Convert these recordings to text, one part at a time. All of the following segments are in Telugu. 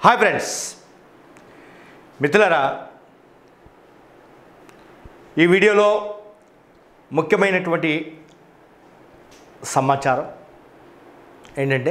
హాయ్ ఫ్రెండ్స్ మిత్రులారా ఈ వీడియోలో ముఖ్యమైనటువంటి సమాచారం ఏంటంటే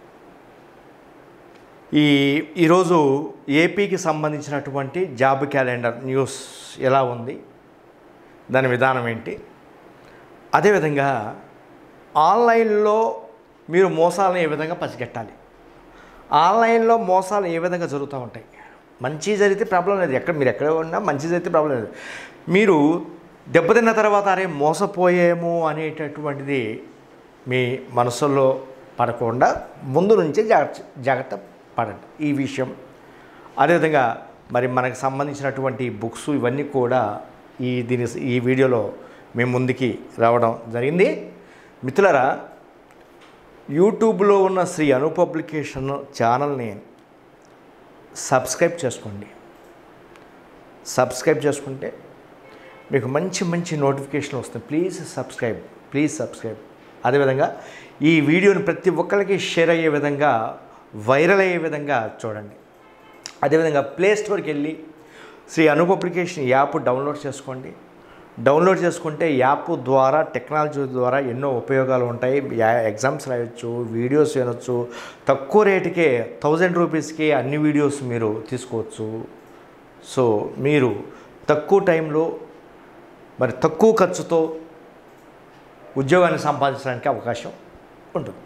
ఈ ఈరోజు ఏపీకి సంబంధించినటువంటి జాబ్ క్యాలెండర్ న్యూస్ ఎలా ఉంది దాని విధానం ఏంటి అదేవిధంగా ఆన్లైన్లో మీరు మోసాలను ఏ విధంగా పసిగట్టాలి ఆన్లైన్లో మోసాలు ఏ విధంగా జరుగుతూ ఉంటాయి మంచి జరిగితే ప్రాబ్లం లేదు ఎక్కడ మీరు ఎక్కడ ఉన్నా మంచి జరిగితే ప్రాబ్లం లేదు మీరు దెబ్బతిన్న తర్వాత అరే మోసపోయేమో అనేటటువంటిది మీ మనసులో పడకుండా ముందు నుంచే జాగ్రత్త జాగ్రత్త పడండి ఈ విషయం అదేవిధంగా మరి మనకు సంబంధించినటువంటి బుక్స్ ఇవన్నీ కూడా ఈ దీని ఈ వీడియోలో మేము ముందుకి రావడం జరిగింది మిత్రులారా యూట్యూబ్లో ఉన్న శ్రీ అను పబ్లికేషన్ ఛానల్ని సబ్స్క్రైబ్ చేసుకోండి సబ్స్క్రైబ్ చేసుకుంటే మీకు మంచి మంచి నోటిఫికేషన్ వస్తుంది ప్లీజ్ సబ్స్క్రైబ్ ప్లీజ్ సబ్స్క్రైబ్ అదేవిధంగా ఈ వీడియోని ప్రతి ఒక్కరికి షేర్ అయ్యే విధంగా వైరల్ అయ్యే విధంగా చూడండి అదేవిధంగా ప్లే స్టోర్కి వెళ్ళి Shri Anu publication app download చేసుకోండి డౌన్లోడ్ చేసుకుంటే యాప్ ద్వారా టెక్నాలజీ ద్వారా ఎన్నో ఉపయోగాలు ఉంటాయి యా- ఎగ్జామ్స్ రాయొచ్చు వీడియోస్ వినొచ్చు తక్కువ రేటుకే థౌజండ్ రూపీస్కి అన్ని వీడియోస్ మీరు తీసుకోవచ్చు సో మీరు తక్కువ టైంలో మరి తక్కువ ఖర్చుతో ఉద్యోగాన్ని సంపాదించడానికి అవకాశం ఉంటుంది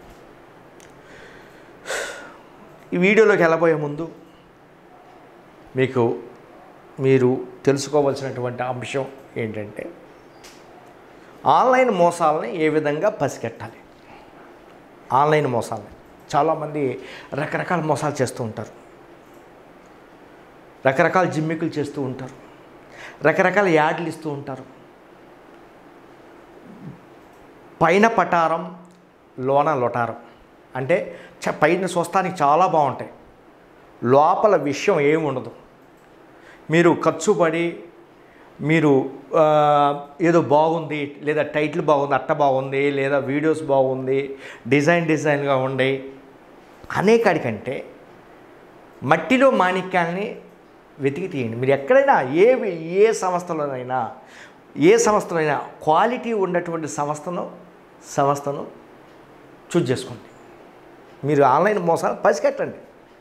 ఈ వీడియోలోకి వెళ్ళబోయే ముందు మీకు మీరు తెలుసుకోవాల్సినటువంటి అంశం ఏంటంటే ఆన్లైన్ మోసాలని ఏ విధంగా పసిగట్టాలి ఆన్లైన్ మోసాలని చాలామంది రకరకాల మోసాలు చేస్తూ ఉంటారు రకరకాల జిమ్మికులు చేస్తూ ఉంటారు రకరకాల యాడ్లు ఇస్తూ ఉంటారు పైన పటారం లోన లొటారం అంటే చ- పైన చూస్తానికి చాలా బాగుంటాయి లోపల విషయం ఏమి ఉండదు మీరు ఖర్చు పడి మీరు ఆ, ఏదో బాగుంది లేదా టైటిల్ బాగుంది అట్ట బాగుంది లేదా వీడియోస్ బాగుంది డిజైన్ డిజైన్గా ఉండి అనేకాడికంటే మట్టిలో మాణిక్యాల్ని వెతికి తీయండి మీరు ఎక్కడైనా ఏ ఏ సంస్థలోనైనా ఏ సంస్థలోనైనా క్వాలిటీ ఉన్నటువంటి సంస్థను సంస్థను చూజ్ చేసుకోండి మీరు ఆన్లైన్ మోసాలు పసిగట్టండి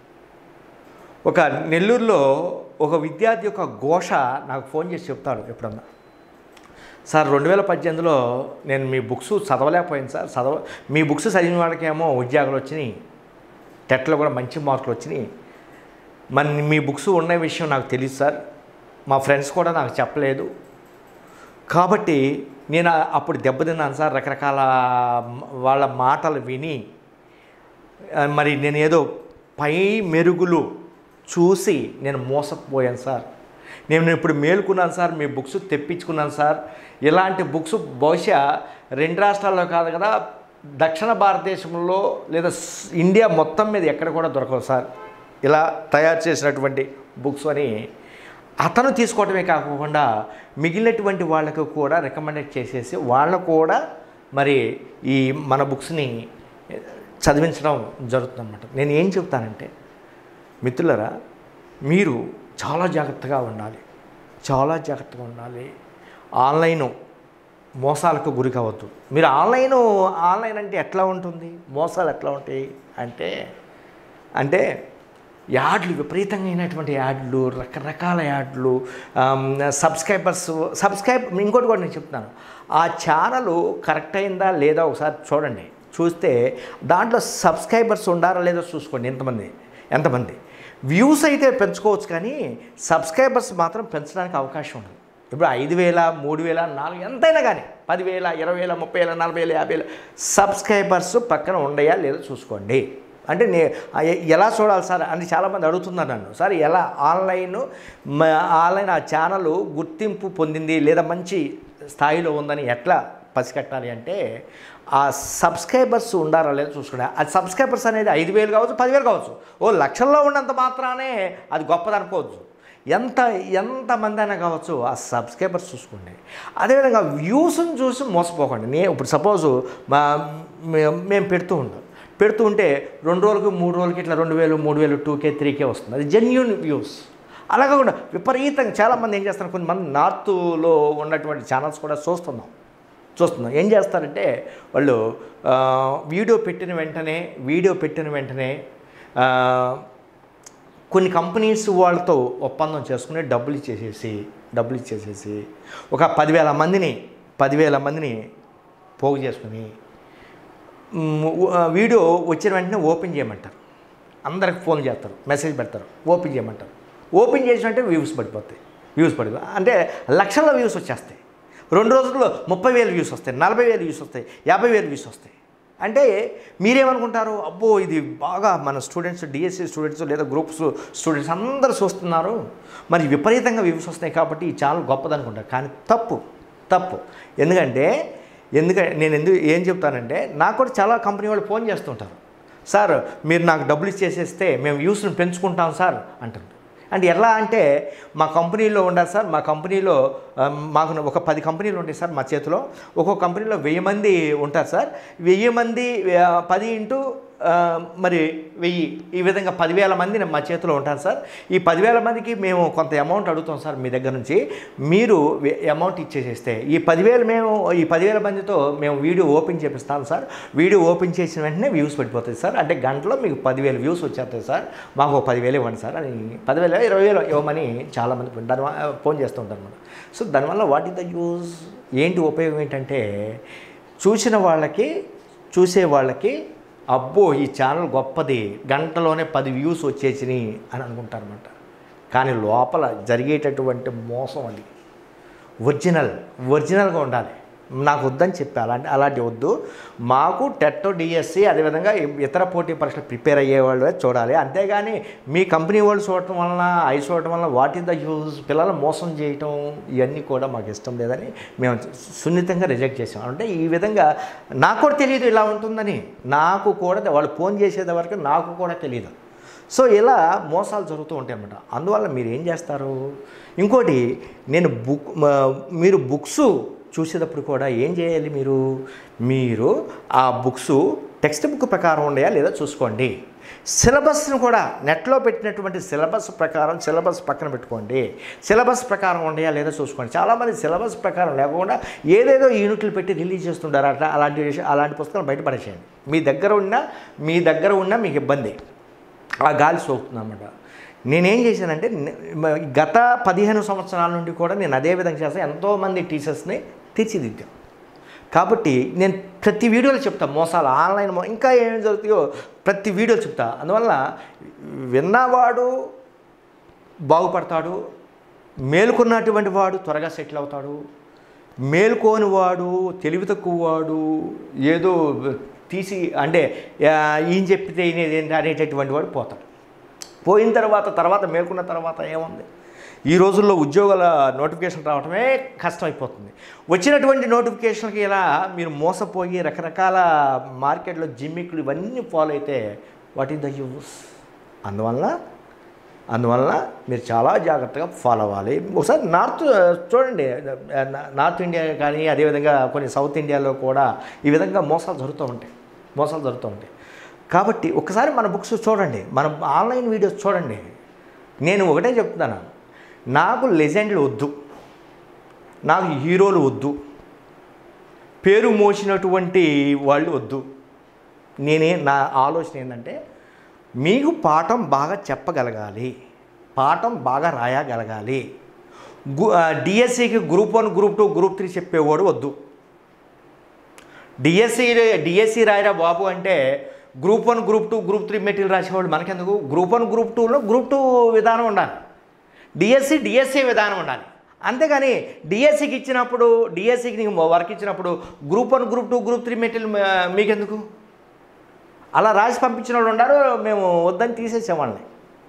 ఒక నెల్లూరులో ఒక విద్యార్థి యొక్క ఘోష నాకు ఫోన్ చేసి చెప్తాడు ఎప్పుడన్నా సార్ రెండు వేల పద్దెనిమిదిలో నేను మీ బుక్స్ చదవలేకపోయాను సార్ చదవ మీ బుక్స్ చదివిన వాళ్ళకేమో ఉద్యోగాలు వచ్చినాయి టెట్లో కూడా మంచి మార్కులు వచ్చినాయి మన మీ బుక్స్ ఉన్న విషయం నాకు తెలియదు సార్ మా ఫ్రెండ్స్ కూడా నాకు చెప్పలేదు కాబట్టి నేను అప్పుడు దెబ్బతిన్నాను సార్ రకరకాల వాళ్ళ మాటలు విని ఆ, మరి నేను ఏదో పై మెరుగులు చూసి నేను మోసపోయాను సార్ నేను ఇప్పుడు మేలుకున్నాను సార్ మీ బుక్స్ తెప్పించుకున్నాను సార్ ఇలాంటి బుక్స్ బహుశా రెండు రాష్ట్రాల్లో కాదు కదా దక్షిణ భారతదేశంలో లేదా స్- ఇండియా మొత్తం మీద ఎక్కడ కూడా దొరకవు సార్ ఇలా తయారు చేసినటువంటి బుక్స్ అని అతను తీసుకోవటమే కాకుండా మిగిలినటువంటి వాళ్ళకు కూడా రికమెండేట్ చేసేసి వాళ్ళు కూడా మరి ఈ మన బుక్స్ని చదివించడం జరుగుతుందన్నమాట నేను ఏం చెప్తానంటే మిత్రులరా మీరు చాలా జాగ్రత్తగా ఉండాలి చాలా జాగ్రత్తగా ఉండాలి ఆన్లైన్ మోసాలకు గురి కావద్దు మీరు ఆన్లైన్ ఆన్లైన్ అంటే ఎట్లా ఉంటుంది మోసాలు ఎట్లా ఉంటాయి అంటే అంటే యాడ్లు విపరీతంగా అయినటువంటి యాడ్లు రకరకాల యాడ్లు ఆమ్, సబ్స్క్రైబర్స్ సబ్స్క్రైబ్ ఇంకోటి కూడా నేను చెప్తున్నాను ఆ ఛానల్ కరెక్ట్ అయిందా లేదా ఒకసారి చూడండి చూస్తే దాంట్లో సబ్స్క్రైబర్స్ ఉండారా లేదో చూసుకోండి ఎంతమంది ఎంతమంది వ్యూస్ అయితే పెంచుకోవచ్చు కానీ సబ్స్క్రైబర్స్ మాత్రం పెంచడానికి అవకాశం ఉండదు ఇప్పుడు ఐదు వేల మూడు వేల నాలుగు ఎంతైనా కానీ పదివేల ఇరవై వేల ముప్పై వేల నలభై వేల యాభై వేల సబ్స్క్రైబర్స్ పక్కన ఉండయా లేదో చూసుకోండి అంటే నే ఆ ఎ- ఎలా చూడాలి సార్ అని చాలామంది అడుగుతున్నారు నన్ను సార్ ఎలా ఆన్లైన్ మ- ఆన్లైన్ ఆ ఛానల్ గుర్తింపు పొందింది లేదా మంచి స్థాయిలో ఉందని ఎట్లా పసిగట్టాలి అంటే ఆ సబ్స్క్రైబర్స్ ఉండారా లేదో చూసుకోండి ఆ సబ్స్క్రైబర్స్ అనేది ఐదు వేలు కావచ్చు పదివేలు కావచ్చు ఓ లక్షల్లో ఉన్నంత మాత్రానే అది గొప్పది అనుకోవచ్చు ఎంత ఎంతమంది అయినా కావచ్చు ఆ సబ్స్క్రైబర్స్ చూసుకోండి అదేవిధంగా వ్యూస్ని చూసి మోసపోకండి నేను ఇప్పుడు సపోజు మా మే- మేము పెడుతూ ఉంటాం పెడుతూ ఉంటే రెండు రోజులకి మూడు రోజులకి ఇట్లా రెండు వేలు మూడు వేలు టూ కే త్రీ కే వస్తుంది అది జెన్యున్ వ్యూస్ అలా కాకుండా విపరీతంగా చాలామంది ఏం చేస్తున్నారు కొంతమంది నార్త్లో ఉన్నటువంటి ఛానల్స్ కూడా చూస్తున్నాం చూస్తున్నాం ఏం చేస్తారంటే వాళ్ళు ఆ, వీడియో పెట్టిన వెంటనే వీడియో పెట్టిన వెంటనే ఆ, కొన్ని కంపెనీస్ వాళ్ళతో ఒప్పందం చేసుకుని డబ్బులు ఇచ్చేసేసి డబ్బులు ఇచ్చేసేసి ఒక పదివేల మందిని పదివేల మందిని పోగు చేసుకుని మ్, ఆ, వీడియో వచ్చిన వెంటనే ఓపెన్ చేయమంటారు అందరికి ఫోన్ చేస్తారు మెసేజ్ పెడతారు ఓపెన్ చేయమంటారు ఓపెన్ చేసినట్టే వ్యూస్ పడిపోతాయి వ్యూస్ పడిపో అంటే లక్షల వ్యూస్ వచ్చేస్తాయి రెండు రోజుల్లో ముప్పై వేలు వ్యూస్ వస్తాయి నలభై వేలు వ్యూస్ వస్తాయి యాభై వేలు వ్యూస్ వస్తాయి అంటే మీరేమనుకుంటారు అబ్బో ఇది బాగా మన స్టూడెంట్స్ డిఎస్సి స్టూడెంట్స్ లేదా గ్రూప్స్ స్టూడెంట్స్ అందరూ చూస్తున్నారు మరి విపరీతంగా వ్యూస్ వస్తున్నాయి కాబట్టి ఈ ఛానల్ గొప్పదనుకుంటారు కానీ తప్పు తప్పు ఎందుకంటే ఎందుకంటే నేను ఎందుకు ఏం చెప్తానంటే నాకు కూడా చాలా కంపెనీ వాళ్ళు ఫోన్ చేస్తుంటారు సార్ మీరు నాకు డబ్బులు ఇచ్చేసేస్తే మేము వ్యూస్ని పెంచుకుంటాం సార్ అంటారు అంటే ఎలా అంటే మా కంపెనీలో ఉండాలి సార్ మా కంపెనీలో ఆ, మాకు ఒక పది కంపెనీలు ఉంటాయి సార్ మా చేతిలో ఒక్కో కంపెనీలో వెయ్యి మంది ఉంటారు సార్ వెయ్యి మంది ఆ, పది ఇంటూ ఆ, మరి వెయ్యి ఈ విధంగా పదివేల మంది మా చేతిలో ఉంటారు సార్ ఈ పదివేల మందికి మేము కొంత అమౌంట్ అడుగుతాం సార్ మీ దగ్గర నుంచి మీరు అమౌంట్ ఇచ్చేసేస్తే ఈ పదివేలు మేము ఈ పదివేల మందితో మేము వీడియో ఓపెన్ చేపిస్తాం సార్ వీడియో ఓపెన్ చేసిన వెంటనే వ్యూస్ పడిపోతాయి సార్ అంటే గంటలో మీకు పదివేలు వ్యూస్ వచ్చేస్తాయి సార్ మాకు ఒక పదివేలు ఇవ్వండి సార్ అని పదివేలు ఇరవై వేలు ఇవ్వమని చాలామంది దాని ఫోన్ చేస్తుంటారు మనం సో దానివల్ల వాట్ ఇస్ ద యూజ్ ఏంటి ఉపయోగం ఏంటంటే చూసిన వాళ్ళకి చూసే వాళ్ళకి అబ్బో ఈ ఛానల్ గొప్పది గంటలోనే పది వ్యూస్ వచ్చేసినాయి అని అనుకుంటారన్నమాట కానీ లోపల జరిగేటటువంటి మోసం అది ఒరిజినల్ ఒరిజినల్గా ఉండాలి నాకు వద్దని చెప్పి అలాంటి అలాంటి వద్దు మాకు టెట్ డిఎస్సి అదేవిధంగా ఇతర పోటీ పరీక్షలు ప్రిపేర్ అయ్యే వాళ్ళే చూడాలి అంతేగాని మీ కంపెనీ వాళ్ళు చూడటం వలన అవి చూడటం వలన వాట్ ఈస్ ద యూజ్ పిల్లలు మోసం చేయటం ఇవన్నీ కూడా మాకు ఇష్టం లేదని మేము సున్నితంగా రిజెక్ట్ చేసాం అంటే ఈ విధంగా నాకు కూడా తెలియదు ఇలా ఉంటుందని నాకు కూడా వాళ్ళు ఫోన్ చేసేది వరకు నాకు కూడా తెలియదు సో ఇలా మోసాలు జరుగుతూ ఉంటాయి అన్నమాట అందువల్ల మీరు ఏం చేస్తారు ఇంకోటి నేను బుక్ మ- మీరు బుక్స్ చూసేటప్పుడు కూడా ఏం చేయాలి మీరు మీరు ఆ బుక్స్ టెక్స్ట్ బుక్ ప్రకారం ఉన్నాయా లేదా చూసుకోండి సిలబస్ను కూడా నెట్లో పెట్టినటువంటి సిలబస్ ప్రకారం సిలబస్ పక్కన పెట్టుకోండి సిలబస్ ప్రకారం ఉన్నాయా లేదా చూసుకోండి చాలామంది సిలబస్ ప్రకారం లేకుండా ఏదేదో యూనిట్లు పెట్టి రిలీజ్ చేస్తుంటారు అట్లా అలాంటి విషయం అలాంటి పుస్తకాలు బయటపడేసేయండి మీ దగ్గర ఉన్న మీ దగ్గర ఉన్న మీకు ఇబ్బంది ఆ గాలి సోకుతుంది అన్నమాట నేనేం చేశానంటే నే- మ- గత పదిహేను సంవత్సరాల నుండి కూడా నేను అదే విధంగా చేస్తాను ఎంతోమంది టీచర్స్ని తీర్చిదిద్దాను కాబట్టి నేను ప్రతి వీడియోలో చెప్తా మోసాలు ఆన్లైన్ మో- ఇంకా ఏం జరుగుతాయో ప్రతి వీడియోలో చెప్తా అందువల్ల విన్నవాడు బాగుపడతాడు మేలుకున్నటువంటి వాడు త్వరగా సెటిల్ అవుతాడు మేలుకోని వాడు తెలివి తక్కువ వాడు ఏదో తీసి అంటే ఆ, ఈయన చెప్పితే ఈయనేది ఏంటి అనేటటువంటి వాడు పోతాడు పోయిన తర్వాత తర్వాత మేల్కొన్న తర్వాత ఏముంది ఈ రోజుల్లో ఉద్యోగాల నోటిఫికేషన్ రావడమే కష్టమైపోతుంది వచ్చినటువంటి నోటిఫికేషన్కి ఇలా మీరు మోసపోయి రకరకాల మార్కెట్లో జిమ్మిక్లు ఇవన్నీ ఫాలో అయితే వాట్ ఈస్ ద యూస్ అందువల్ల అందువల్ల మీరు చాలా జాగ్రత్తగా ఫాలో అవ్వాలి ఒకసారి నార్త్ చూడండి నా- నార్త్ ఇండియా కానీ అదేవిధంగా కొన్ని సౌత్ ఇండియాలో కూడా ఈ విధంగా మోసాలు జరుగుతూ ఉంటాయి మోసాలు జరుగుతూ ఉంటాయి కాబట్టి ఒకసారి మన బుక్స్ చూడండి మన ఆన్లైన్ వీడియోస్ చూడండి నేను ఒకటే చెప్తున్నాను నాకు లెజెండ్లు వద్దు నాకు హీరోలు వద్దు పేరు మోసినటువంటి వాళ్ళు వద్దు నేనే నా ఆలోచన ఏంటంటే మీకు పాఠం బాగా చెప్పగలగాలి పాఠం బాగా రాయగలగాలి గు డిఎస్సికి group one group two group three చెప్పేవాడు వద్దు డిఎస్సి డిఎస్సి రాయరా బాబు అంటే group one group two group three material రాసేవాడు మనకెందుకు గ్రూప్ వన్ గ్రూప్ టూలో గ్రూప్ టూ విధానం ఉండాలి డిఎస్సి డిఎస్సి విధానం ఉండాలి అంతేగాని డిఎస్సికి ఇచ్చినప్పుడు డిఎస్సికి నీకు వర్క్ ఇచ్చినప్పుడు group one group two group three material మీకెందుకు అలా రాసి పంపించిన వాళ్ళు ఉన్నారు మేము వద్దని తీసేసాం వాళ్ళని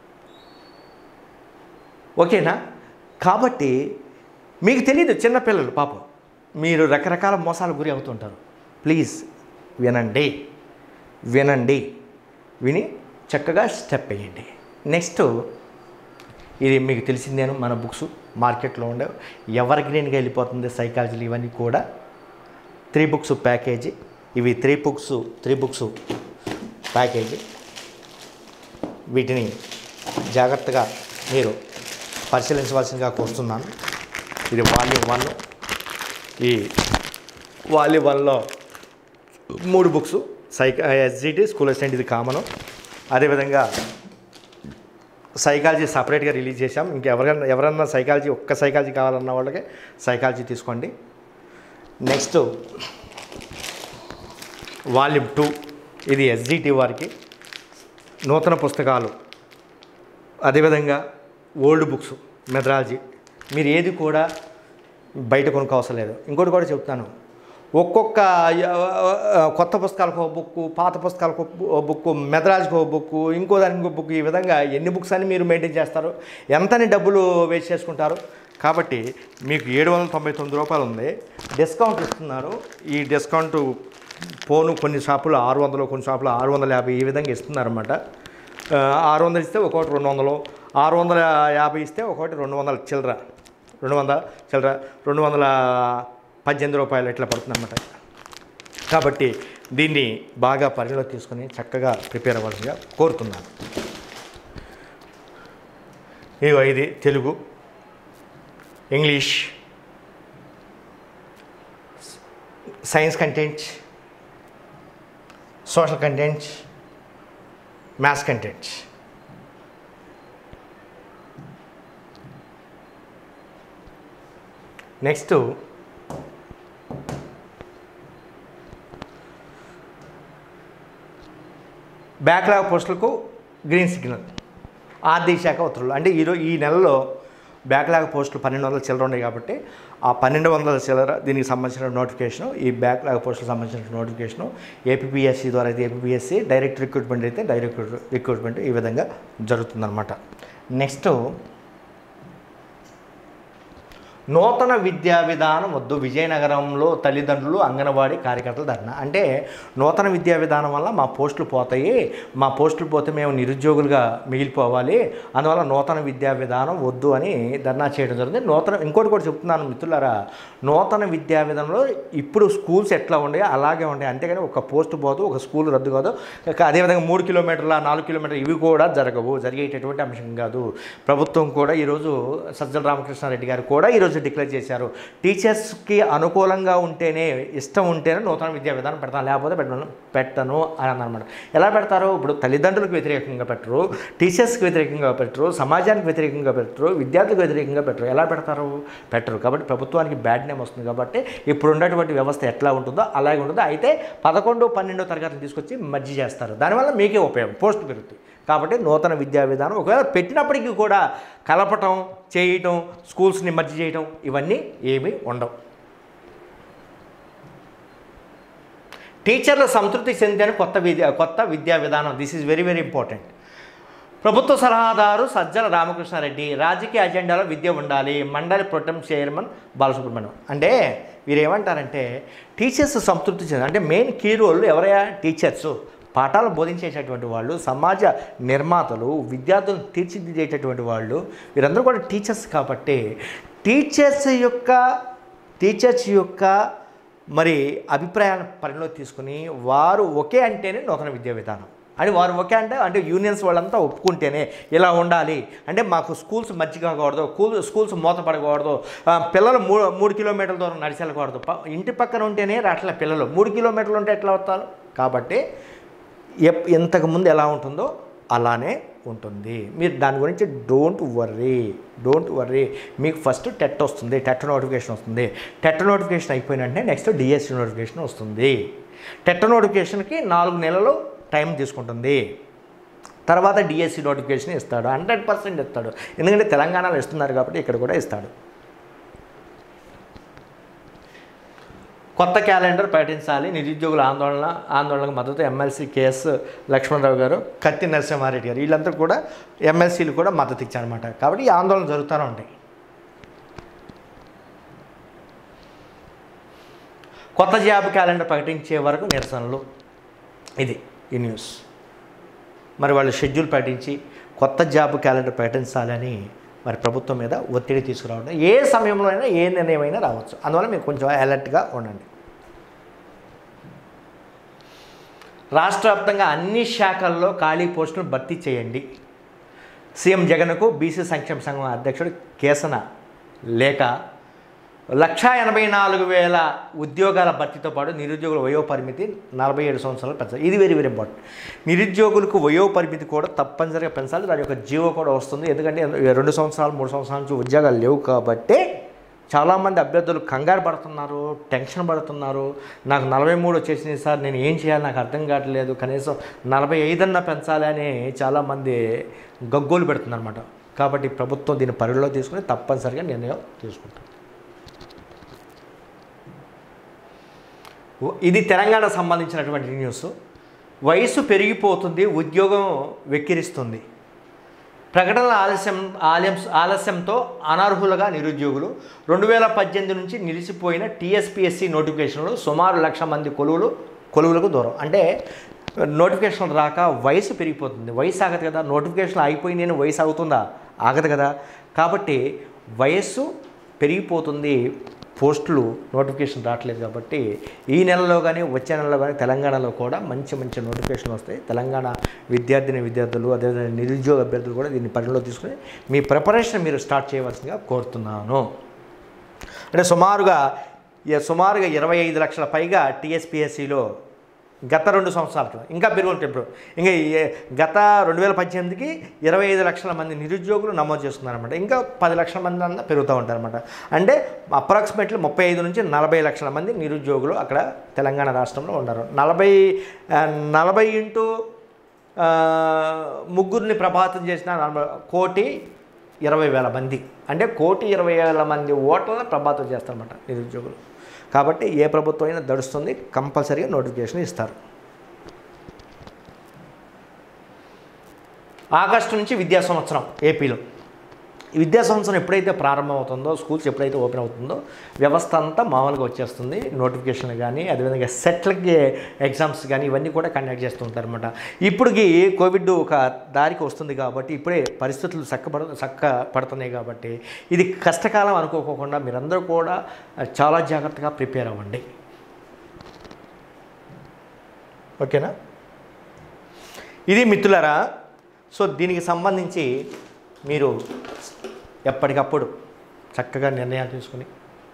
ఓకేనా కాబట్టి మీకు తెలియదు చిన్నపిల్లలు పాపం మీరు రకరకాల మోసాలు గురి అవుతుంటారు ప్లీజ్ వినండి వినండి విని చక్కగా స్టెప్ వేయండి నెక్స్ట్ ఇది మీకు తెలిసిందేను మన బుక్స్ మార్కెట్లో ఉండే ఎవరి గ్రీన్గా వెళ్ళిపోతుంది సైకాలజీలు ఇవన్నీ కూడా త్రీ బుక్స్ ప్యాకేజీ ఇవి three books three books package వీటిని జాగ్రత్తగా మీరు పరిశీలించవలసిందిగా కోరుతున్నాను ఇది వాల్యూమ్ వన్ ఈ వాల్యూమ్ వన్లో మూడు బుక్స్ సైక ఎస్జిటి స్కూల్ అసిస్టెంట్ ఇది కామను అదేవిధంగా సైకాలజీ సపరేట్గా రిలీజ్ చేశాం ఇంకెవరైనా ఎవరన్నా సైకాలజీ ఒక్క సైకాలజీ కావాలన్న వాళ్ళకి సైకాలజీ తీసుకోండి నెక్స్ట్ వాల్యూమ్ టూ ఇది ఎస్జిటి వారికి నూతన పుస్తకాలు అదేవిధంగా ఓల్డ్ బుక్స్ మెథడాలజీ మీరు ఏది కూడా బయట కొనుక్కోవసరం లేదు ఇంకోటి కూడా చెప్తాను ఒక్కొక్క ఆ, కొత్త పుస్తకాలకు ఒక బుక్ పాత పుస్తకాలకు ఒక బుక్ మెథడాలజీకి ఒక బుక్ ఇంకో దానికి ఇంకో బుక్ ఈ విధంగా ఎన్ని బుక్స్ అని మీరు మెయింటైన్ చేస్తారు ఎంతని డబ్బులు వేస్ట్ చేసుకుంటారు కాబట్టి మీకు ఏడు వందల తొంభై తొమ్మిది రూపాయలు ఉంది డిస్కౌంట్ ఇస్తున్నారు ఈ డిస్కౌంట్ పోను కొన్ని షాపులు ఆరు వందలు కొన్ని షాపులు ఆరు వందల యాభై ఈ విధంగా ఇస్తున్నారన్నమాట ఆ, ఆరు వందలు ఇస్తే ఒక్కొక్కటి రెండు వందలు ఆరు వందల యాభై ఇస్తే ఒక్కొక్కటి రెండు వందల చిల్లర రెండు వందల చిల్లర రెండు వందల పద్దెనిమిది రూపాయలు ఇట్లా పడుతుందన్నమాట కాబట్టి దీన్ని బాగా పరిగణలో తీసుకొని చక్కగా ప్రిపేర్ అవ్వాల్సిందిగా కోరుతున్నాను ఇగో ఇది Telugu English science content social content maths content next backlog పోస్టులకు గ్రీన్ సిగ్నల్ ఆర్థిక శాఖ ఉత్తర్వులు అంటే ఈరోజు ఈ నెలలో బ్యాక్లాగ్ పోస్టులు పన్నెండు వందల చిల్లర ఉన్నాయి కాబట్టి ఆ పన్నెండు వందల చిల్లర దీనికి సంబంధించిన నోటిఫికేషన్ ఈ బ్యాక్లాగ్ పోస్టులకు సంబంధించిన నోటిఫికేషన్ ఏపీఎస్సి ద్వారా అయితే ఏపీఎస్సి డైరెక్ట్ రిక్రూట్మెంట్ అయితే డైరెక్ట్ రిక్రూట్మెంట్ ఈ విధంగా జరుగుతుందన్నమాట నెక్స్ట్ నూతన విద్యా విధానం వద్దు విజయనగరంలో తల్లిదండ్రులు అంగన్వాడీ కార్యకర్తలు ధర్నా అంటే నూతన విద్యా విధానం వల్ల మా పోస్టులు పోతాయి మా పోస్టులు పోతే మేము నిరుద్యోగులుగా మిగిలిపోవాలి అందువల్ల నూతన విద్యా విధానం వద్దు అని ధర్నా చేయడం జరిగింది నూతన ఇంకోటి కూడా చెప్తున్నాను మిత్రులారా నూతన విద్యా విధానంలో ఇప్పుడు స్కూల్స్ ఎట్లా ఉన్నాయో అలాగే ఉంటాయి అంతేగాని ఒక పోస్ట్ పోదు ఒక స్కూల్ రద్దు కాదు ఇక అదేవిధంగా మూడు కిలోమీటర్ల నాలుగు కిలోమీటర్లు ఇవి కూడా జరగవు జరిగేటటువంటి అంశం కాదు ప్రభుత్వం కూడా ఈరోజు సజ్జల రామకృష్ణారెడ్డి గారు కూడా ఈరోజు డిక్లేర్ చేశారు టీచర్స్కి అనుకూలంగా ఉంటేనే ఇష్టం ఉంటేనే నూతన విద్యా విధానం పెడతాను లేకపోతే పెట్టను పెట్టను అని అన్నమాట ఎలా పెడతారు ఇప్పుడు తల్లిదండ్రులకు వ్యతిరేకంగా పెట్టరు టీచర్స్కి వ్యతిరేకంగా పెట్టరు సమాజానికి వ్యతిరేకంగా పెట్టరు విద్యార్థులకు వ్యతిరేకంగా పెట్టరు ఎలా పెడతారు పెట్టరు కాబట్టి ప్రభుత్వానికి బ్యాడ్ నేమ్ వస్తుంది కాబట్టి ఇప్పుడు ఉన్నటువంటి వ్యవస్థ ఎట్లా ఉంటుందో అలాగే ఉంటుందో అయితే పదకొండు పన్నెండో తరగతులు తీసుకొచ్చి మర్జీ చేస్తారు దానివల్ల మీకే ఉపయోగం పోస్ట్ పెరుగుతాయి కాబట్టి నూతన విద్యా విధానం ఒకవేళ పెట్టినప్పటికీ కూడా కలపటం చేయటం స్కూల్స్ని మర్జీ చేయటం ఇవన్నీ ఏమీ ఉండవు టీచర్ల సంతృప్తి చెందిన కొత్త విద్యా కొత్త విద్యా విధానం this is very very important ప్రభుత్వ సలహాదారు సజ్జల రామకృష్ణారెడ్డి రాజకీయ అజెండాలో విద్య ఉండాలి మండలి ప్రొటెం చైర్మన్ బాలసుబ్రహ్మణ్యం అంటే వీరు ఏమంటారంటే టీచర్స్ సంతృప్తి చెంది అంటే మెయిన్ కీ రోల్ ఎవరయ్యా టీచర్స్ పాఠాలు బోధించేటటువంటి వాళ్ళు సమాజ నిర్మాతలు విద్యార్థులను తీర్చిదిద్దేటటువంటి వాళ్ళు వీరందరూ కూడా టీచర్స్ కాబట్టి టీచర్స్ యొక్క టీచర్స్ యొక్క మరి అభిప్రాయాలను పరిణలో తీసుకుని వారు ఒకే అంటేనే నూతన విద్యా విధానం అని వారు ఒకే అంటే అంటే యూనియన్స్ వాళ్ళంతా ఒప్పుకుంటేనే ఇలా ఉండాలి అంటే మాకు స్కూల్స్ మధ్య కాకూడదు కూల్ స్కూల్స్ మూతపడకూడదు ఆ, పిల్లలు మూడు మూడు కిలోమీటర్ల దూరం నడిచి వెళ్ళకూడదు ప- ఇంటి పక్కన ఉంటేనే రాట్ల పిల్లలు మూడు కిలోమీటర్లు ఉంటే ఎట్లా వస్తారు కాబట్టి ఎప్ ఇంతకుముందు ఎలా ఉంటుందో అలానే ఉంటుంది మీరు దాని గురించి డోంట్ వర్రీ డోంట్ వర్రీ మీకు ఫస్ట్ టెట్ వస్తుంది టెట్ నోటిఫికేషన్ వస్తుంది టెట్ నోటిఫికేషన్ అయిపోయిన వెంటనే నెక్స్ట్ డిఎస్సి నోటిఫికేషన్ వస్తుంది టెట్ నోటిఫికేషన్కి నాలుగు నెలలు టైం తీసుకుంటుంది తర్వాత డిఎస్సి నోటిఫికేషన్ ఇస్తాడు హండ్రెడ్ పర్సెంట్ ఇస్తాడు ఎందుకంటే తెలంగాణలో ఇస్తున్నారు కాబట్టి ఇక్కడ కూడా ఇస్తాడు కొత్త క్యాలెండర్ ప్రకటించాలి నిరుద్యోగుల ఆందోళన ఆందోళనకు మద్దతు ఎమ్మెల్సీ కేఎస్ లక్ష్మణరావు గారు కత్తి నరసింహారెడ్డి గారు వీళ్ళంతా కూడా ఎమ్మెల్సీలు కూడా మద్దతు ఇచ్చారన్నమాట కాబట్టి ఈ ఆందోళన జరుగుతూనే ఉంటాయి కొత్త జాబ్ క్యాలెండర్ ప్రకటించే వరకు నిరసనలు ఇది ఈ న్యూస్ మరి వాళ్ళు షెడ్యూల్ ప్రకటించి కొత్త జాబ్ క్యాలెండర్ ప్రకటించాలని మరి ప్రభుత్వం మీద ఒత్తిడి తీసుకురావడం ఏ సమయంలో అయినా ఏ నిర్ణయం అయినా రావచ్చు అందువల్ల మీరు కొంచెం అలర్ట్గా ఉండండి రాష్ట్ర వ్యాప్తంగా అన్ని శాఖల్లో ఖాళీ పోస్టులు భర్తీ చేయండి సీఎం జగన్కు బీసీ సంక్షేమ సంఘం అధ్యక్షుడు కేసన లేఖ లక్షా ఎనభై నాలుగు వేల ఉద్యోగాల భర్తీతో పాటు నిరుద్యోగుల వయో పరిమితి నలభై ఏడు సంవత్సరాలు పెంచాలి ఇది వెరీ వెరీ ఇంపార్టెంట్ నిరుద్యోగులకు వయో పరిమితి కూడా తప్పనిసరిగా పెంచాలి దాని యొక్క జీవో కూడా వస్తుంది ఎందుకంటే రెండు సంవత్సరాలు మూడు సంవత్సరాల నుంచి ఉద్యోగాలు లేవు కాబట్టి చాలామంది అభ్యర్థులు కంగారు పడుతున్నారు టెన్షన్ పడుతున్నారు నాకు నలభై మూడు వచ్చేసింది సార్ నేను ఏం చేయాలి నాకు అర్థం కావట్లేదు కనీసం నలభై ఐదన్నా పెంచాలి అని చాలామంది గగ్గోలు పెడుతున్నారు అనమాట కాబట్టి ప్రభుత్వం దీన్ని పరిగణలో తీసుకుని తప్పనిసరిగా నిర్ణయం తీసుకుంటుంది ఇది తెలంగాణ సంబంధించినటువంటి న్యూస్ వయసు పెరిగిపోతుంది ఉద్యోగం వెక్కిరిస్తుంది ప్రకటనల ఆలస్యం ఆలయం ఆలస్యంతో అనర్హులుగా నిరుద్యోగులు రెండు వేల పద్దెనిమిది నుంచి నిలిచిపోయిన టీఎస్పీఎస్సీ నోటిఫికేషన్లు సుమారు లక్ష మంది కొలువులు కొలువులకు దూరం అంటే నోటిఫికేషన్ రాక వయసు పెరిగిపోతుంది వయసు ఆగదు కదా నోటిఫికేషన్ ఆగిపోయి నేను వయసు ఆగుతుందా ఆగదు కదా కాబట్టి వయస్సు పెరిగిపోతుంది పోస్టులు నోటిఫికేషన్ రావట్లేదు కాబట్టి ఈ నెలలో కానీ వచ్చే నెలలో కానీ తెలంగాణలో కూడా మంచి మంచి నోటిఫికేషన్లు వస్తాయి తెలంగాణ విద్యార్థిని విద్యార్థులు అదేవిధంగా నిరుద్యోగ అభ్యర్థులు కూడా దీన్ని పరిగణలో తీసుకుని మీ ప్రిపరేషన్ మీరు స్టార్ట్ చేయవలసిందిగా కోరుతున్నాను అంటే సుమారుగా ఇ- సుమారుగా ఇరవై ఐదు లక్షల పైగా టీఎస్పిఎస్సిలో గత రెండు సంవత్సరాల క్రితం ఇంకా పెరుగుతుంది ఇప్పుడు ఇంకా ఈ- గత రెండు వేల పద్దెనిమిదికి ఇరవై ఐదు లక్షల మంది నిరుద్యోగులు నమోదు చేస్తున్నారన్నమాట ఇంకా పది లక్షల మంది అన్న పెరుగుతూ ఉంటారన్నమాట అంటే అప్రాక్సిమేట్లీ ముప్పై ఐదు నుంచి నలభై లక్షల మంది నిరుద్యోగులు అక్కడ తెలంగాణ రాష్ట్రంలో ఉన్నారు నలభై ఆ, నలభై ఇంటూ ఆ, ముగ్గురిని ప్రభావితం చేసిన నలభై- కోటి ఇరవై వేల మంది అంటే కోటి ఇరవై వేల మంది ఓట్లను ప్రభావితం చేస్తారన్నమాట నిరుద్యోగులు కాబట్టి ఏ ప్రభుత్వం అయినా దడుస్తుంది కంపల్సరీగా నోటిఫికేషన్ ఇస్తారు ఆగస్టు నుంచి విద్యా సంవత్సరం ఏపీలో ఈ విద్యా సంవత్సరం ఎప్పుడైతే ప్రారంభమవుతుందో స్కూల్స్ ఎప్పుడైతే ఓపెన్ అవుతుందో వ్యవస్థ అంతా మామూలుగా వచ్చేస్తుంది నోటిఫికేషన్లు కానీ అదేవిధంగా సెట్లకి ఎగ్జామ్స్ కానీ ఇవన్నీ కూడా కండక్ట్ చేస్తూ ఉంటారన్నమాట ఇప్పటికి కోవిడ్ ఒక దారికి వస్తుంది కాబట్టి ఇప్పుడే పరిస్థితులు చక్కబడ చక్క పడుతున్నాయి కాబట్టి ఇది కష్టకాలం అనుకోకుండా మీరందరూ కూడా చాలా జాగ్రత్తగా ప్రిపేర్ అవ్వండి ఓకేనా ఇది మిత్రులారా సో దీనికి సంబంధించి మీరు ఎప్పటికప్పుడు చక్కగా నిర్ణయాలు తీసుకుని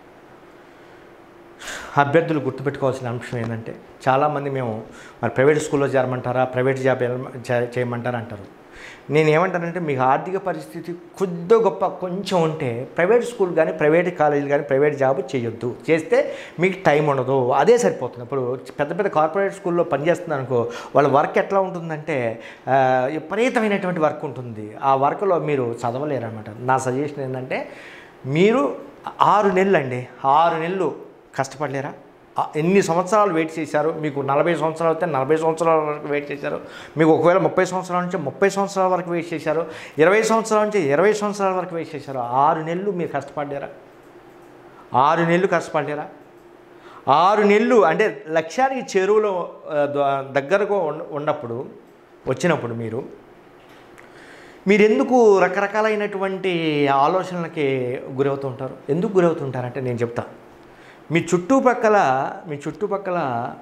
అభ్యర్థులు గుర్తుపెట్టుకోవాల్సిన అంశం ఏంటంటే చాలామంది మేము మరి ప్రైవేట్ స్కూల్లో చేరమంటారా ప్రైవేట్ జాబ్ వెళ్ళ- చే- చేయమంటారా అంటారు నేను ఏమంటానంటే మీకు ఆర్థిక పరిస్థితి కొద్ది గొప్ప కొంచెం ఉంటే ప్రైవేట్ స్కూల్ కానీ ప్రైవేట్ కాలేజీలు కానీ ప్రైవేట్ జాబ్ చేయొద్దు చేస్తే మీకు టైం ఉండదు అదే సరిపోతుంది ఇప్పుడు పెద్ద పెద్ద కార్పొరేట్ స్కూల్లో పనిచేస్తున్నారు అనుకో వాళ్ళ వర్క్ ఎట్లా ఉంటుందంటే ఆ, విపరీతమైనటువంటి వర్క్ ఉంటుంది ఆ వర్క్లో మీరు చదవలేరు అనమాట నా సజెషన్ ఏంటంటే మీరు ఆరు నెలలు అండి ఆరు నెలలు కష్టపడలేరా ఆ, ఎన్ని సంవత్సరాలు వెయిట్ చేశారు మీకు నలభై సంవత్సరాలు అయితే నలభై సంవత్సరాల వరకు వెయిట్ చేశారు మీకు ఒకవేళ ముప్పై సంవత్సరాల నుంచి ముప్పై సంవత్సరాల వరకు వెయిట్ చేశారు ఇరవై సంవత్సరాల నుంచి ఇరవై సంవత్సరాల వరకు వెయిట్ చేశారు ఆరు నెలలు మీరు కష్టపడ్డారా ఆరు నెలలు కష్టపడ్డారా ఆరు నెలలు అంటే లక్ష్యానికి చెరువులో ఆ, ద- దగ్గరకు ఉన్న- ఉన్నప్పుడు వచ్చినప్పుడు మీరు మీరు ఎందుకు రకరకాలైనటువంటి ఆలోచనలకి గురవుతుంటారు ఎందుకు గురవుతుంటారంటే నేను చెప్తా మీ చుట్టుపక్కల మీ చుట్టుపక్కల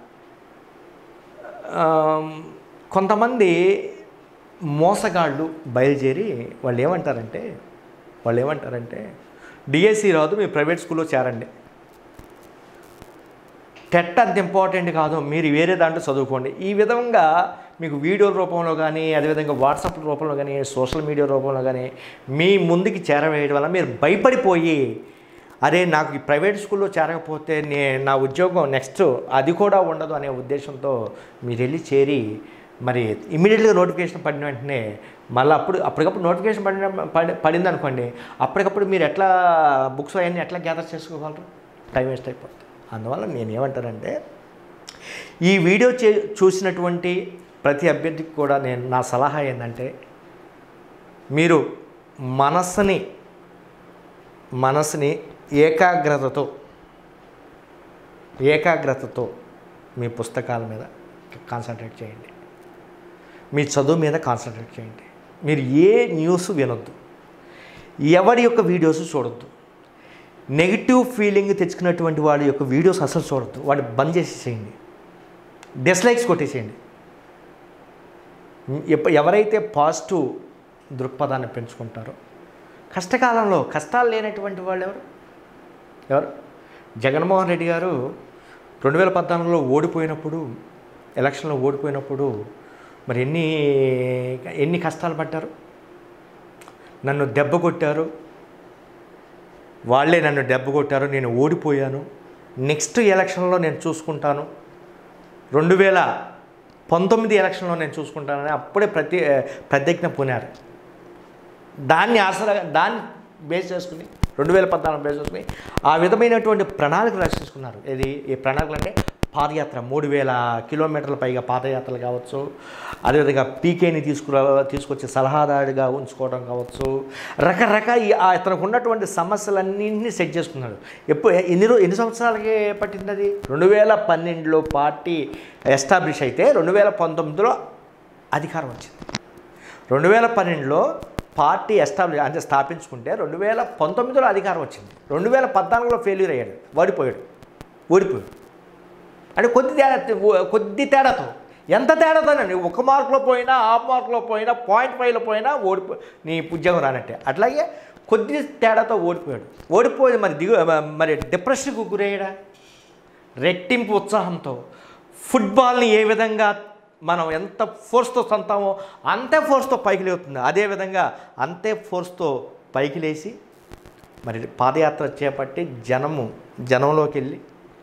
ఆమ్, కొంతమంది మోసగాళ్ళు బయలుదేరి వాళ్ళు ఏమంటారంటే వాళ్ళు ఏమంటారంటే డిఎస్సి రాదు మీ ప్రైవేట్ స్కూల్లో చేరండి టెట్ అంత ఇంపార్టెంట్ కాదు మీరు వేరే దాంట్లో చదువుకోండి ఈ విధంగా మీకు వీడియో రూపంలో కానీ అదేవిధంగా వాట్సాప్ రూపంలో కానీ సోషల్ మీడియా రూపంలో కానీ మీ ముందుకి చేరవేయడం వల్ల మీరు భయపడిపోయి అరే నాకు ఈ ప్రైవేట్ స్కూల్లో చేరకపోతే నే నా ఉద్యోగం నెక్స్ట్ అది కూడా ఉండదు అనే ఉద్దేశంతో మీరు వెళ్ళి చేరి మరి ఇమీడియట్గా నోటిఫికేషన్ పడిన వెంటనే మళ్ళీ అప్పుడు అప్పటికప్పుడు నోటిఫికేషన్ పడిన పడి పడింది అనుకోండి అప్పటికప్పుడు మీరు ఎట్లా బుక్స్ అవన్నీ ఎట్లా గ్యాదర్ చేసుకోగలరు టైం వేస్ట్ అయిపోతుంది అందువల్ల నేను ఏమంటానంటే ఈ వీడియో చే చూసినటువంటి ప్రతి అభ్యర్థికి కూడా నేను నా సలహా ఏంటంటే మీరు మనస్సుని మనసుని ఏకాగ్రతతో ఏకాగ్రతతో మీ పుస్తకాల మీద కాన్సన్ట్రేట్ చేయండి మీ చదువు మీద కాన్సన్ట్రేట్ చేయండి మీరు ఏ న్యూస్ వినొద్దు ఎవరి యొక్క వీడియోస్ చూడొద్దు నెగిటివ్ ఫీలింగ్ తెచ్చుకున్నటువంటి వాడి యొక్క వీడియోస్ అసలు చూడొద్దు వాడు బంద్ చేసేసేయండి డిస్లైక్స్ కొట్టేసేయండి ఎప్ప ఎవరైతే పాజిటివ్ దృక్పథాన్ని పెంచుకుంటారో కష్టకాలంలో కష్టాలు లేనటువంటి వాళ్ళు ఎవరు ఎవరు జగన్మోహన్ రెడ్డి గారు రెండు వేల పద్నాలుగులో ఓడిపోయినప్పుడు ఎలక్షన్లో ఓడిపోయినప్పుడు మరి ఎన్ని ఎన్ని కష్టాలు పడ్డారు నన్ను దెబ్బ కొట్టారు వాళ్ళే నన్ను దెబ్బ కొట్టారు నేను ఓడిపోయాను నెక్స్ట్ ఎలక్షన్లో నేను చూసుకుంటాను రెండు వేల పంతొమ్మిది ఎలక్షన్లో నేను చూసుకుంటానని అప్పుడే ప్రతి ప్రతిజ్ఞ పూనారు దాన్ని ఆసరా దాన్ని బేస్ చేసుకుని రెండు వేల పద్నాలుగు బేస్ చేసుకుని ఆ విధమైనటువంటి ప్రణాళికలు రక్షించుకున్నారు ఇది ఈ ప్రణాళికలు అంటే పాదయాత్ర మూడు వేల కిలోమీటర్ల పైగా పాదయాత్రలు కావచ్చు అదేవిధంగా పీకేని తీసుకురా తీసుకొచ్చి సలహాదారుడిగా ఉంచుకోవడం కావచ్చు రకరకాల ఈ- ఆ ఇతనికి ఉన్నటువంటి సమస్యలన్నింటినీ సెట్ చేసుకున్నాడు ఎప్పుడు ఎన్ని రో ఎన్ని సంవత్సరాలకి పట్టింది అది రెండు వేల పన్నెండులో పార్టీ ఎస్టాబ్లిష్ అయితే రెండు వేల పంతొమ్మిదిలో అధికారం వచ్చింది రెండు వేల పన్నెండులో పార్టీ ఎస్టాబ్లిష్ అంటే స్థాపించుకుంటే రెండు వేల పంతొమ్మిదిలో అధికారం వచ్చింది రెండు వేల పద్నాలుగులో ఫెయిల్యూర్ అయ్యాడు ఓడిపోయాడు ఓడిపోయాడు అంటే కొద్ది తేడా కొద్ది తేడాతో ఎంత తేడాతోనండి ఒక మార్కులో పోయినా హాఫ్ మార్కులో పోయినా పాయింట్ ఫైవ్లో పోయినా ఓడిపో నీ ఉద్యోగం రానట్టే అట్లాగే కొద్ది తేడాతో ఓడిపోయాడు ఓడిపోయి మరి దిగు మరి డిప్రెషన్కు గురయ్యాడా రెట్టింపు ఉత్సాహంతో ఫుట్బాల్ని ఏ విధంగా మనం ఎంత ఫోర్స్తో సంతామో అంతే ఫోర్స్తో పైకి లేవుతుంది అదేవిధంగా అంతే ఫోర్స్తో పైకి లేచి మరి పాదయాత్ర చేపట్టి జనము జనంలోకి వెళ్ళి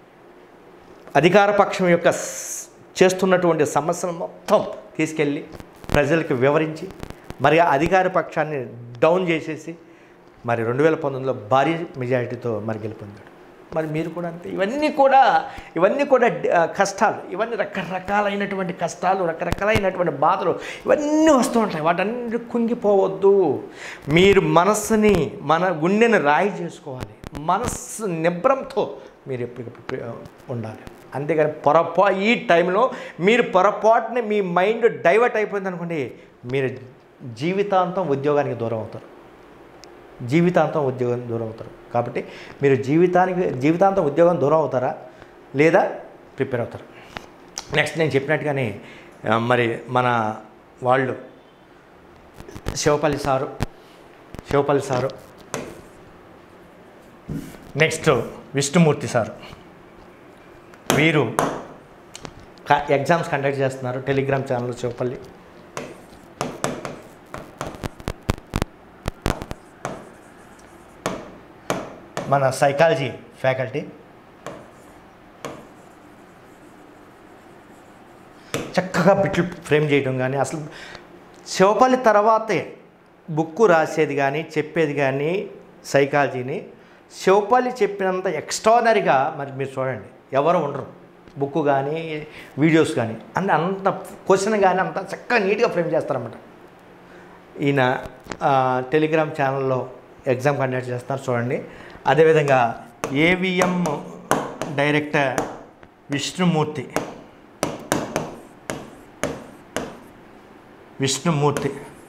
అధికార పక్షం యొక్క స్- చేస్తున్నటువంటి సమస్యలు మొత్తం తీసుకెళ్ళి ప్రజలకు వివరించి మరి ఆ అధికార పక్షాన్ని డౌన్ చేసేసి మరి రెండు వేల పంతొమ్మిదిలో భారీ మెజారిటీతో మరి గెలుపొందాడు మరి మీరు కూడా అంతే ఇవన్నీ కూడా ఇవన్నీ కూడా డ- ఆ, కష్టాలు ఇవన్నీ రకరకాలైనటువంటి కష్టాలు రకరకాలైనటువంటి బాధలు ఇవన్నీ వస్తూ ఉంటాయి వాటన్ని కుంగిపోవద్దు మీరు మనస్సుని మన గుండెని రాయి చేసుకోవాలి మనస్సు నిబ్రంతో మీరు ఎప్పటికప్పుడు ఉండాలి అంతేగాని పొరపా ఈ టైంలో మీరు పొరపాటుని మీ మైండ్ డైవర్ట్ అయిపోయింది అనుకోండి మీరు జీవితాంతం ఉద్యోగానికి దూరం అవుతారు జీవితాంతం ఉద్యోగం దూరం అవుతారు కాబట్టి మీరు జీవితానికి జీవితాంతం ఉద్యోగం దూరం అవుతారా లేదా ప్రిపేర్ అవుతారు నెక్స్ట్ నేను చెప్పినట్టుగానే ఆ, మరి మన వాళ్ళు Shivapalli sir Shivapalli sir next Vishnumurthy sir వీరు క- ఎగ్జామ్స్ కండక్ట్ చేస్తున్నారు టెలిగ్రామ్ ఛానల్ శివపల్లి మన సైకాలజీ ఫ్యాకల్టీ చక్కగా బిట్లు ఫ్రేమ్ చేయడం కానీ అసలు శివపల్లి తర్వాతే బుక్కు రాసేది కానీ చెప్పేది కానీ సైకాలజీని శివపల్లి చెప్పినంత ఎక్స్ట్రానరీగా మరి మీరు చూడండి ఎవరు ఉండరు బుక్ కానీ వీడియోస్ కానీ అంటే అంత క్వశ్చన్ కానీ అంత చక్కగా నీట్గా ఫ్రేమ్ చేస్తారన్నమాట ఈయన ఆ, టెలిగ్రామ్ ఛానల్లో ఎగ్జామ్ కండక్ట్ చేస్తున్నారు చూడండి అదేవిధంగా ఏవిఎం డైరెక్టర్ విష్ణుమూర్తి విష్ణుమూర్తి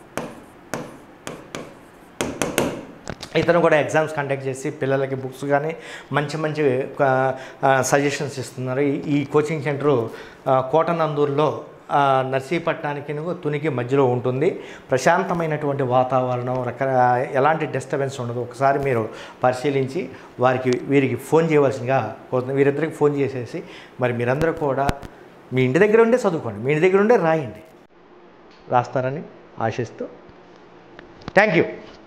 ఇతను కూడా ఎగ్జామ్స్ కండక్ట్ చేసి పిల్లలకి బుక్స్ కానీ మంచి మంచి సజెషన్స్ ఇస్తున్నారు ఈ- ఈ కోచింగ్ సెంటరు ఆ, కోటనందూరులో ఆ, నర్సీపట్నానికి తునికి మధ్యలో ఉంటుంది ప్రశాంతమైనటువంటి వాతావరణం రక ఎలాంటి డిస్టర్బెన్స్ ఉండదు ఒకసారి మీరు పరిశీలించి వారికి వీరికి ఫోన్ చేయవలసిందిగా కోరుతున్నాను వీరిద్దరికి ఫోన్ చేసేసి మరి మీరందరూ కూడా మీ ఇంటి దగ్గర ఉండే చదువుకోండి మీ ఇంటి దగ్గర ఉండే రాయండి రాస్తారని ఆశిస్తూ థ్యాంక్ యూ